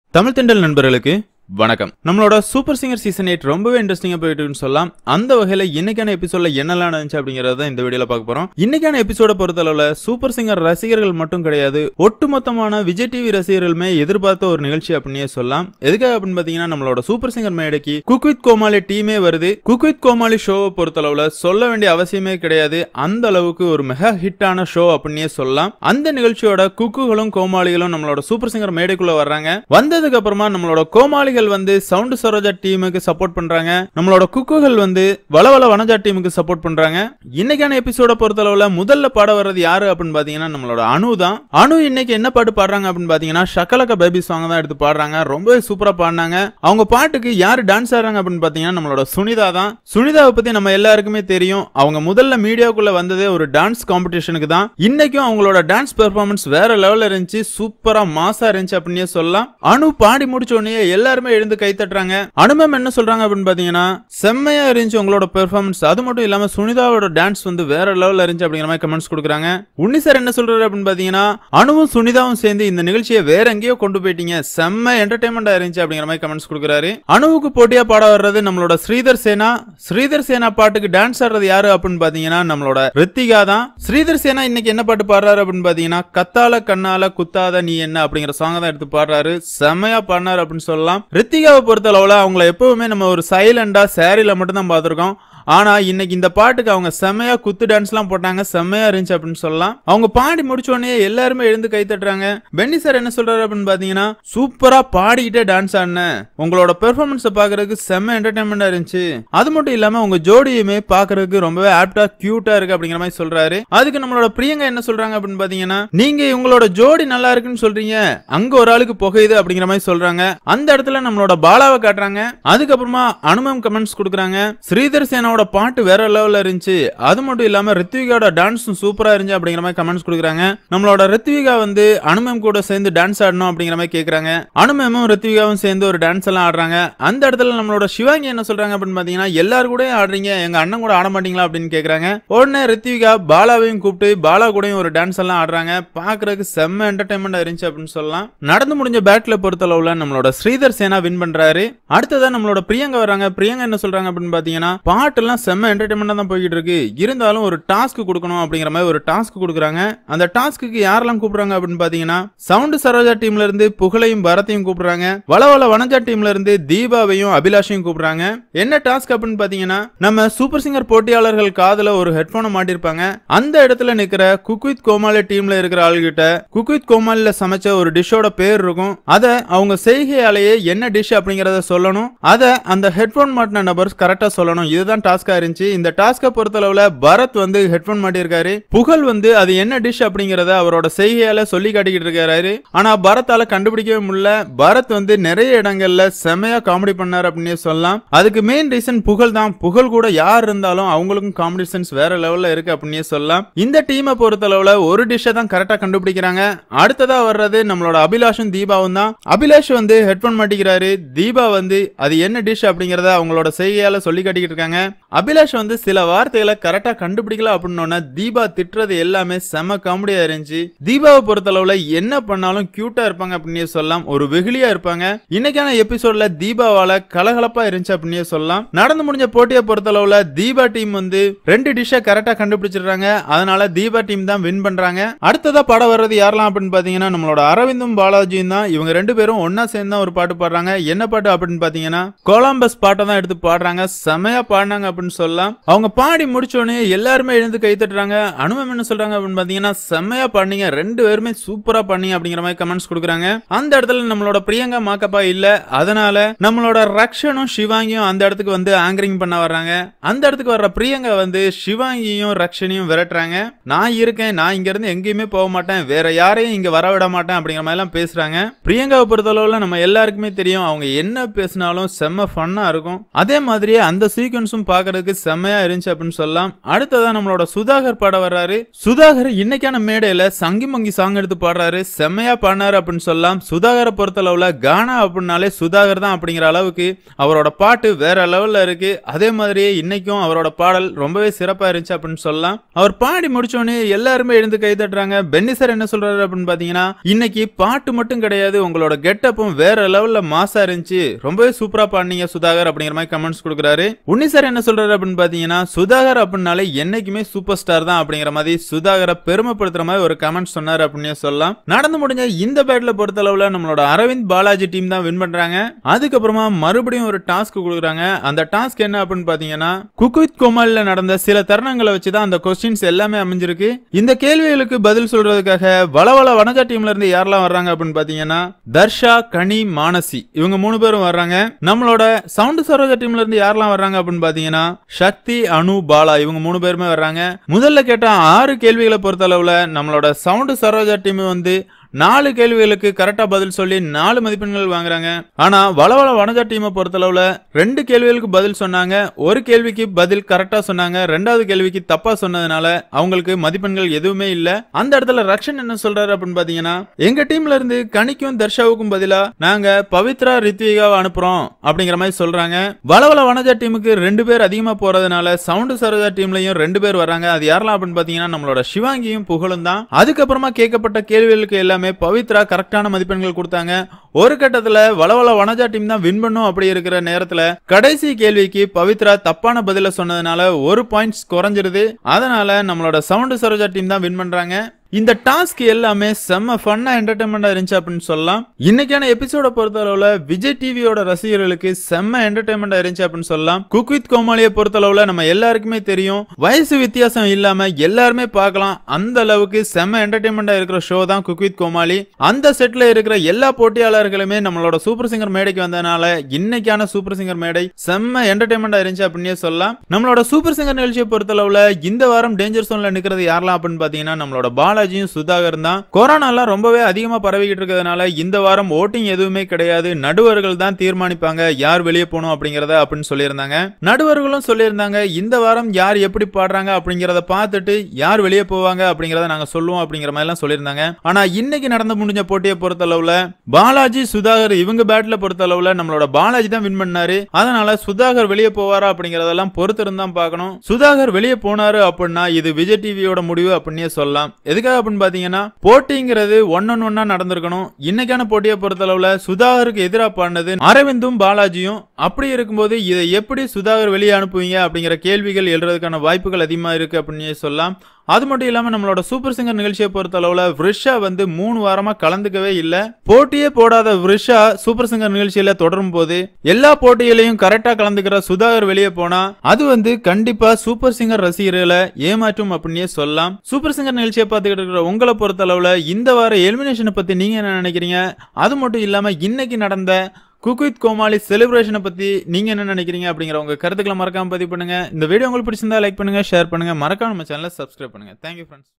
தமிழ் திண்டல் நண்பர்களுக்கு வணக்கம் நம்மளோட சூப்பர் சிங்கர் சீசன் எயிட் ரொம்பவே இன்ட்ரெஸ்டிங்கா போயிட்டு இருக்குன்னு சொல்லலாம் அந்த வகையில இன்னைக்கான எபிசோட்ல என்னெல்லாம் நடந்துச்சு அப்படிங்கறத இந்த வீடியோல பார்க்க போறோம் இன்னைக்கான எபிசோட பொறுத்தளவுல சூப்பர் சிங்கர் ரசிகர்கள் மட்டும் கிடையாது ஒட்டுமொத்தமான விஜய் டிவி ரசிகர்களுமே எதிர்பார்த்த ஒரு நிகழ்ச்சி அப்படின்னே சொல்லலாம் எதுக்காக அப்படின்னு பாத்தீங்கன்னா நம்மளோட சூப்பர் சிங்கர் மேடைக்கு குக் வித் கோமாளி டீமே வருது குக் வித் கோமாளி ஷோவை பொறுத்தளவுல சொல்ல வேண்டிய அவசியமே கிடையாது அந்த அளவுக்கு ஒரு மெகா ஹிட்டான ஷோ அப்படின்னே சொல்லலாம் அந்த நிகழ்ச்சியோட குக்குகளும் கோமாளிகளும் நம்மளோட சூப்பர் சிங்கர் மேடைக்குள்ள வர்றாங்க வந்ததுக்கு அப்புறமா நம்மளோட கோமாளிகள் வந்து சவுண்ட் சரோஜா டீமுக்கு சப்போர்ட் பண்றாங்க நம்மளோட குக்குகள் வந்து வளவள வனஜா டீமுக்கு சப்போர்ட் பண்றாங்க இன்னைக்கான எபிசோட பொறுத்தளவுல முதல்ல பாட வர்றது யாரு அப்படின்னு பாத்தீங்கன்னா நம்மளோட அனு தான் அனு இன்னைக்கு என்ன பாட்டு பாடுறாங்க அப்படின்னு பாத்தீங்கன்னா ஷக்கலக்க பேபி சாங் தான் எடுத்து பாடுறாங்க ரொம்பவே சூப்பரா பாடினாங்க அவங்க பாட்டுக்கு யாரு டான்ஸ் ஆடுறாங்க அப்படின்னு பாத்தீங்கன்னா நம்மளோட சுனிதா தான் சுனிதாவை பத்தி நம்ம எல்லாருக்குமே தெரியும் அவங்க முதல்ல மீடியாக்குள்ள வந்ததே ஒரு டான்ஸ் காம்படிஷனுக்கு தான் இன்னைக்கும் அவங்களோட டான்ஸ் பெர்ஃபார்மன்ஸ் வேற லெவல்ல இருந்துச்சு சூப்பரா மாசா இருந்துச்சு அப்படின்னே சொல்லலாம் அனு பாடி முடிச்ச உடனே எல்லாருமே எழுந்து கை தட்டுறாங்க அனுமம் என்ன சொல்றாங்க அப்படின்னு பாத்தீங்கன்னா செம்மையா இருந்துச்சு உங்களோட பெர்ஃபார்மன்ஸ் அது மட்டும் இல்லாம சுனிதாவோட டான்ஸ் வந்து வேற லெவல்ல இருந்துச்சு அப்படிங்கிற மாதிரி கமெண்ட்ஸ் கொடுக்குறாங்க உன்னி சார் என்ன சொல்றாரு அப்படின்னு பாத்தீங்கன்னா அனுவும் சுனிதாவும் சேர்ந்து இந்த நிகழ்ச்சியை வேற எங்கேயோ கொண்டு போயிட்டீங்க செம்ம என்டர்டைன்மெண்டா இருந்துச்சு அப்படிங்கிற மாதிரி கமெண்ட்ஸ் கொடுக்குறாரு அனுவுக்கு போட்டியா பாட வர்றது நம்மளோட ஸ்ரீதர் சேனா ஸ்ரீதர் சேனா பாட்டுக்கு டான்ஸ் ஆடுறது யாரு அப்படின்னு பாத்தீங்கன்னா நம்மளோட ரித்திகா தான் ஸ்ரீதர் சேனா இன்னைக்கு என்ன பாட்டு பாடுறாரு அப்படின்னு பாத்தீங்கன்னா கத்தால கண்ணால குத்தாத நீ என்ன அப்படிங்கிற சாங் தான் எடுத்து பாடுறாரு செம்மையா பாடினாரு அப்படின்னு சொல்லலாம் ரித்திகாவை பொறுத்த அளவுல அவங்கள எப்பவுமே நம்ம ஒரு சைலண்டா சேரில மட்டும் தான் பார்த்திருக்கோம் ஆனா இன்னைக்கு இந்த பாட்டுக்கு அவங்க செம்மையா குத்து டான்ஸ்லாம் போட்டாங்க செம்மையா இருந்துச்சு அப்படின்னு சொல்லலாம் அவங்க பாடி முடிச்ச உடனே எல்லாருமே எழுந்து கை தட்டுறாங்க பென்னி சார் என்ன சொல்றாரு அப்படின்னு பாத்தீங்கன்னா சூப்பரா பாடிக்கிட்டே டான்ஸ் ஆடினேன் உங்களோட பெர்ஃபார்மன்ஸ் பாக்குறதுக்கு செம்ம என்டர்டைன்மெண்டா இருந்துச்சு அது மட்டும் இல்லாம உங்க ஜோடியுமே பாக்குறதுக்கு ரொம்பவே ஆப்டா கியூட்டா இருக்கு அப்படிங்கிற மாதிரி சொல்றாரு அதுக்கு நம்மளோட பிரியங்கா என்ன சொல்றாங்க அப்படின்னு பாத்தீங்கன்னா நீங்க உங்களோட ஜோடி நல்லா இருக்குன்னு சொல்றீங்க அங்க ஒரு ஆளுக்கு புகையுது அப்படிங்கிற மாதிரி சொல்றாங்க அந்த இடத்துல நம்மளோட பாலாவை காட்டுறாங்க அதுக்கப்புறமா அனுமம் கமெண்ட்ஸ் கொடுக்குறாங்க ஸ்ரீதர் சேனாவோட பாட்டு வேற லெவல்ல இருந்துச்சு அது மட்டும் இல்லாம ரித்விகாவோட டான்ஸும் சூப்பரா இருந்துச்சு அப்படிங்கிற மாதிரி கமெண்ட்ஸ் கொடுக்குறாங்க நம்மளோட ரித்விகா வந்து அனுமம் கூட சேர்ந்து டான்ஸ் ஆடணும் அப்படிங்கிற மாதிரி கேக்குறாங்க அனுமமும் ரித்விகாவும் சேர்ந்து ஒரு டான்ஸ் எல்லாம் ஆடுறாங்க அந்த இடத்துல நம்மளோட சிவாங்கி என்ன சொல்றாங்க அப்படின்னு பாத்தீங்கன்னா எல்லாரும் கூட ஆடுறீங்க எங்க அண்ணன் கூட ஆட மாட்டீங்களா அப்படின்னு கேக்குறாங்க உடனே ரித்விகா பாலாவையும் கூப்பிட்டு பாலா கூடயும் ஒரு டான்ஸ் எல்லாம் ஆடுறாங்க பாக்குறதுக்கு செம்ம என்டர்டைன்மெண்டா இருந்துச்சு அப்படின்னு சொல்லலாம் நடந்து முடிஞ்ச பேட்ல பொறுத்தளவுல நம்மளோட ஸ்ரீதர் சேனா வின் பண்றாரு அடுத்ததா நம்மளோட பிரியங்கா வராங்க பிரியங்கா என்ன சொல்றாங்க அப்படின்னு பாத்தீங்கன்னா பாட்டெல்லாம் செம்ம என்டர்டைன்மெண்டா தான் போய்கிட்டு இருக்கு இருந்தாலும் ஒரு டாஸ்க் கொடுக்கணும் அப்படிங்கிற மாதிரி ஒரு டாஸ்க் கொடுக்குறாங்க அந்த டாஸ்க்கு யாரெல்லாம் கூப்பிடுறாங்க அப்படின்னு பாத்தீங்கன்னா சவுண்ட் சரோஜா டீம்ல இருந்து புகழையும் பரத்தையும் கூப்பிடுறாங்க வளவள வனஜா டீம்ல இருந்து தீபாவையும் அபிலாஷையும் கூப்பிடுறாங்க என்ன டாஸ்க் அப்படின்னு பாத்தீங்கன்னா நம்ம சூப்பர் சிங்கர் போட்டியாளர்கள் காதுல ஒரு ஹெட்போனை மாட்டிருப்பாங்க அந்த இடத்துல நிக்கிற குக் வித் கோமாளி டீம்ல இருக்கிற ஆளுகிட்ட குக் வித் கோமாளில சமைச்ச ஒரு டிஷ்ஷோட பேர் இருக்கும் அத அவங்க செய்கையாலேயே என்ன டிஷ் அப்படிங்கறத சொல்லணும் அத அந்த ஹெட்போன் மாட்டின நபர் கரெக்டா சொல்லணும் இதுதான் டாஸ்கா இருந்துச்சு இந்த டாஸ்கை பொறுத்தளவுல பரத் வந்து ஹெட்போன் மாட்டியிருக்காரு புகழ் வந்து அது என்ன டிஷ் அப்படிங்கறத அவரோட செய்கையால சொல்லி காட்டிக்கிட்டு இருக்காரு ஆனா பரத்தால கண்டுபிடிக்கவே முடியல பரத் வந்து நிறைய இடங்கள்ல செமையா காமெடி பண்ணாரு அப்படின்னு சொல்லலாம் அதுக்கு மெயின் ரீசன் புகழ் தான் புகழ் கூட யார் இருந்தாலும் அவங்களுக்கும் காமெடி சென்ஸ் வேற லெவல்ல இருக்கு அப்படின்னே சொல்லலாம் இந்த டீமை பொறுத்தளவுல ஒரு டிஷ்ஷை தான் கரெக்டா கண்டுபிடிக்கிறாங்க அடுத்ததா வர்றது நம்மளோட அபிலாஷும் தீபாவும் தான் அபிலாஷ் வந்து ஹெட்போன் மாட்டிக்கிறாரு தீபா வந்து அது என்ன டிஷ் அப்படிங்கறத அவங்களோட செய்கையால சொல்லி காட்டிக்கிட்டு இருக்காங்க அபிலாஷ் வந்து சில வார்த்தைகளை கரெக்டா கண்டுபிடிக்கல அப்படின்னு தீபா திட்டுறது எல்லாமே செம காமெடியா இருந்துச்சு தீபாவை பொறுத்தளவுல என்ன பண்ணாலும் கியூட்டா இருப்பாங்க அப்படின்னே சொல்லலாம் ஒரு வெகுளியா இருப்பாங்க இன்னைக்கான எபிசோட்ல தீபாவால கலகலப்பா இருந்துச்சு அப்படின்னே சொல்லலாம் நடந்து முடிஞ்ச போட்டியை பொறுத்தளவுல தீபா டீம் வந்து ரெண்டு டிஷ்ஷை கரெக்டா கண்டுபிடிச்சிடுறாங்க அதனால தீபா டீம் தான் வின் பண்றாங்க அடுத்ததா படம் வர்றது யாரெல்லாம் அப்படின்னு பாத்தீங்கன்னா நம்மளோட அரவிந்தும் பாலாஜியும் தான் இவங்க ரெண்டு பேரும் ஒன்னா சேர்ந்து தான் ஒரு பாட்டு பாடுறாங்க என்ன பாட்டு அப்படின்னு பாத்தீங்கன்னா கோலம்பஸ் பாட்டை தான் எடுத்து பாடுறாங்க செமையா பாடினாங்க அப்படின்னு சொல்லலாம் அவங்க பாடி முடிச்ச உடனே எல்லாருமே எழுந்து கை தட்டுறாங்க அனுபவம் என்ன சொல்றாங்க அப்படின்னு பாத்தீங்கன்னா செம்மையா பண்ணீங்க ரெண்டு பேருமே சூப்பரா பண்ணீங்க அப்படிங்கிற மாதிரி கமெண்ட்ஸ் கொடுக்குறாங்க அந்த இடத்துல நம்மளோட பிரியங்கா மாக்கப்பா இல்ல அதனால நம்மளோட ரக்ஷனும் சிவாங்கியும் அந்த இடத்துக்கு வந்து ஆங்கரிங் பண்ண வர்றாங்க அந்த இடத்துக்கு வர்ற பிரியங்கா வந்து சிவாங்கியும் ரக்ஷனையும் விரட்டுறாங்க நான் இருக்கேன் நான் இங்க இருந்து எங்கேயுமே போக மாட்டேன் வேற யாரையும் இங்க வர விட மாட்டேன் அப்படிங்கிற மாதிரி எல்லாம் பேசுறாங்க பிரியங்காவை பொறுத்தளவுல நம்ம எல்லாருக்குமே தெரியும் அவங்க என்ன பேசினாலும் செம்ம ஃபன்னா இருக்கும் அதே மாதிரியே அந்த சீக்வன்ஸும் பார்க்க பாக்குறதுக்கு செம்மையா இருந்துச்சு அப்படின்னு சொல்லலாம் அடுத்ததான் நம்மளோட சுதாகர் பாட வர்றாரு சுதாகர் இன்னைக்கான மேடையில சங்கி மங்கி சாங் எடுத்து பாடுறாரு செம்மையா பாடினாரு அப்படின்னு சொல்லலாம் சுதாகரை பொறுத்தளவுல கானா அப்படின்னாலே சுதாகர் தான் அப்படிங்கிற அளவுக்கு அவரோட பாட்டு வேற லெவல்ல இருக்கு அதே மாதிரியே இன்னைக்கும் அவரோட பாடல் ரொம்பவே சிறப்பா இருந்துச்சு அப்படின்னு சொல்லலாம் அவர் பாடி முடிச்சோடனே எல்லாருமே எழுந்து கை தட்டுறாங்க பென்னி சார் என்ன சொல்றாரு அப்படின்னு பாத்தீங்கன்னா இன்னைக்கு பாட்டு மட்டும் கிடையாது உங்களோட கெட்டப்பும் வேற லெவல்ல மாசா இருந்துச்சு ரொம்பவே சூப்பரா பாடினீங்க சுதாகர் அப்படிங்கிற மாதிரி கமெண்ட்ஸ் கொடுக்குறாரு உன்னி சார் என்ன சொல்றாரு அப்படின்னு பாத்தீங்கன்னா சுதாகர் அப்படின்னாலே என்னைக்குமே சூப்பர் ஸ்டார் தான் அப்படிங்கிற மாதிரி சுதாகரை பெருமைப்படுத்துற மாதிரி ஒரு கமெண்ட் சொன்னாரு அப்படின்னு சொல்லலாம் நடந்து முடிஞ்ச இந்த பேட்ல பொறுத்தளவுல நம்மளோட அரவிந்த் பாலாஜி டீம் தான் வின் பண்றாங்க அதுக்கப்புறமா மறுபடியும் ஒரு டாஸ்க் கொடுக்குறாங்க அந்த டாஸ்க் என்ன அப்படின்னு பாத்தீங்கன்னா குக்வித் கோமாலில நடந்த சில தருணங்களை வச்சுதான் அந்த கொஸ்டின்ஸ் எல்லாமே அமைஞ்சிருக்கு இந்த கேள்விகளுக்கு பதில் சொல்றதுக்காக வளவள வனஜா டீம்ல இருந்து யாரெல்லாம் வர்றாங்க அப்படின்னு பாத்தீங்கன்னா தர்ஷா கனி மானசி இவங்க மூணு பேரும் வர்றாங்க நம்மளோட சவுண்ட் சரோஜா டீம்ல இருந்து யாரெல்லாம் வர்றாங்க அப்படின்னு பாத்தீங்கன்னா சக்தி அனு பாலா இவங்க மூணு பேருமே வர்றாங்க முதல்ல கேட்ட ஆறு கேள்விகளை பொறுத்தளவுல நம்மளோட சவுண்ட் சரோஜா டீம் வந்து நாலு கேள்விகளுக்கு கரெக்டா பதில் சொல்லி நாலு மதிப்பெண்கள் வாங்குறாங்க ஆனா வளவள வனஜா டீமை பொறுத்தளவுல ரெண்டு கேள்விகளுக்கு பதில் சொன்னாங்க ஒரு கேள்விக்கு பதில் கரெக்டா சொன்னாங்க ரெண்டாவது கேள்விக்கு தப்பா சொன்னதுனால அவங்களுக்கு மதிப்பெண்கள் எதுவுமே இல்ல அந்த இடத்துல ரக்ஷன் என்ன சொல்றாரு அப்படின்னு பாத்தீங்கன்னா எங்க டீம்ல இருந்து கனிக்கும் தர்ஷாவுக்கும் பதிலா நாங்க பவித்ரா ரித்விகாவை அனுப்புறோம் அப்படிங்கிற மாதிரி சொல்றாங்க வளவள வனஜா டீமுக்கு ரெண்டு பேர் அதிகமா போறதுனால சவுண்ட் சரோஜா டீம்லயும் ரெண்டு பேர் வராங்க அது யாரெல்லாம் அப்படின்னு பாத்தீங்கன்னா நம்மளோட சிவாங்கியும் புகழும் தான் அதுக்கப்புறமா கேட்கப்பட்ட கேள்விகளுக்கு எல்லாமே பவித்ரா கரெக்டான மதிப்பெண்கள் கொடுத்தாங்க ஒரு கட்டத்துல வளவள வனஜா டீம் தான் வின் பண்ணும் அப்படி இருக்கிற நேரத்துல கடைசி கேள்விக்கு பவித்ரா தப்பான பதில சொன்னதுனால ஒரு பாயிண்ட்ஸ் குறைஞ்சிருது அதனால நம்மளோட சவுண்ட் சரோஜா டீம் தான் வின் பண்றாங்க இந்த டாஸ்க் எல்லாமே செம்ம ஃபன்னா என்டர்டைன்மெண்டா இருந்துச்சு அப்படின்னு சொல்லலாம் இன்னைக்கான எபிசோட பொறுத்தளவுல விஜய் டிவியோட ரசிகர்களுக்கு செம்ம என்டர்டைன்மெண்டா இருந்துச்சு அப்படின்னு சொல்லலாம் குக் வித் கோமாளியை பொறுத்தளவுல நம்ம எல்லாருக்குமே தெரியும் வயசு வித்தியாசம் இல்லாம எல்லாருமே பார்க்கலாம் அந்த அளவுக்கு செம்ம என்டர்டைன்மெண்டா இருக்கிற ஷோ தான் குக் வித் கோமாளி அந்த செட்ல இருக்கிற எல்லா போட்டியாளர்களுமே நம்மளோட சூப்பர் சிங்கர் மேடைக்கு வந்தனால இன்னைக்கான சூப்பர் சிங்கர் மேடை செம்ம என்டர்டைன்மெண்டா இருந்துச்சு அப்படின்னே சொல்லலாம் நம்மளோட சூப்பர் சிங்கர் நிகழ்ச்சியை பொறுத்தளவுல இந்த வாரம் டேஞ்சர் சோன்ல நிக்கிறது யாரெல்லாம் அப்படின்னு பாத்தீங்கன்னா நம்மளோட பாலாஜியும் சுதாகர் தான் கொரோனாலாம் ரொம்பவே அதிகமா பரவிக்கிட்டு இருக்கிறதுனால இந்த வாரம் ஓட்டிங் எதுவுமே கிடையாது நடுவர்கள் தான் தீர்மானிப்பாங்க யார் வெளியே போகணும் அப்படிங்கறத அப்படின்னு சொல்லியிருந்தாங்க நடுவர்களும் சொல்லியிருந்தாங்க இந்த வாரம் யார் எப்படி பாடுறாங்க அப்படிங்கறத பார்த்துட்டு யார் வெளியே போவாங்க அப்படிங்கறத நாங்க சொல்லுவோம் அப்படிங்கிற மாதிரி எல்லாம் சொல்லியிருந்தாங்க ஆனா இன்னைக்கு நடந்து முடிஞ்ச போட்டியை பொறுத்தளவுல பாலாஜி சுதாகர் இவங்க பேட்ல பொறுத்தளவுல நம்மளோட பாலாஜி தான் வின் பண்ணாரு அதனால சுதாகர் வெளியே போவாரா அப்படிங்கறதெல்லாம் பொறுத்திருந்து தான் பார்க்கணும் சுதாகர் வெளியே போனாரு அப்படின்னா இது விஜய் டிவியோட முடிவு அப்படின்னே சொல்லலாம் எதுக்காக அப்படின்னு பாத்தீங்கன்னா போட்டிங்கிறது ஒன் ஒன் ஒன்னா நடந்திருக்கணும் இன்னைக்கான போட்டியை பொறுத்தளவுல சுதாகருக்கு எதிராக பாடினது அரவிந்தும் பாலாஜியும் அப்படி இருக்கும்போது இதை எப்படி சுதாகர் வெளியே அனுப்புவீங்க அப்படிங்கிற கேள்விகள் எழுறதுக்கான வாய்ப்புகள் அதிகமா இருக்கு அப்படின்னு சொல்லலாம் அது மட்டும் இல்லாம நம்மளோட சூப்பர் சிங்கர் நிகழ்ச்சியை பொறுத்தளவுல விருஷா வந்து மூணு வாரமா கலந்துக்கவே இல்ல போட்டியே போடாத விருஷா சூப்பர் சிங்கர் நிகழ்ச்சியில தொடரும் போது எல்லா போட்டியிலையும் கரெக்டா கலந்துக்கிற சுதாகர் வெளியே போனா அது வந்து கண்டிப்பா சூப்பர் சிங்கர் ரசிகர்களை ஏமாற்றும் அப்படின்னே சொல்லலாம் சூப்பர் சிங்கர் நிகழ்ச்சியை பார்த்துக்கிட்டு இருக்கிற உங்களை பொறுத்தளவுல இந்த வார எலிமினேஷனை பத்தி நீங்க என்ன நினைக்கிறீங்க அது மட்டும் இல்லாம இன்னைக்கு நடந்த குக்வித் கோமாளி செலிப்ரேஷனை பத்தி நீங்க என்ன நினைக்கிறீங்க அப்படிங்கிற உங்க கருத்துக்களை மறக்காம பதிவு பண்ணுங்க இந்த வீடியோ உங்களுக்கு பிடிச்சிருந்தா லைக் பண்ணுங்க ஷேர் பண்ணுங்க மறக்காம நம்ம சேனலை சப்ஸ்கிரைப் பண்ணுங்க தேங்க்யூ ஃப்ரெண்ட்ஸ்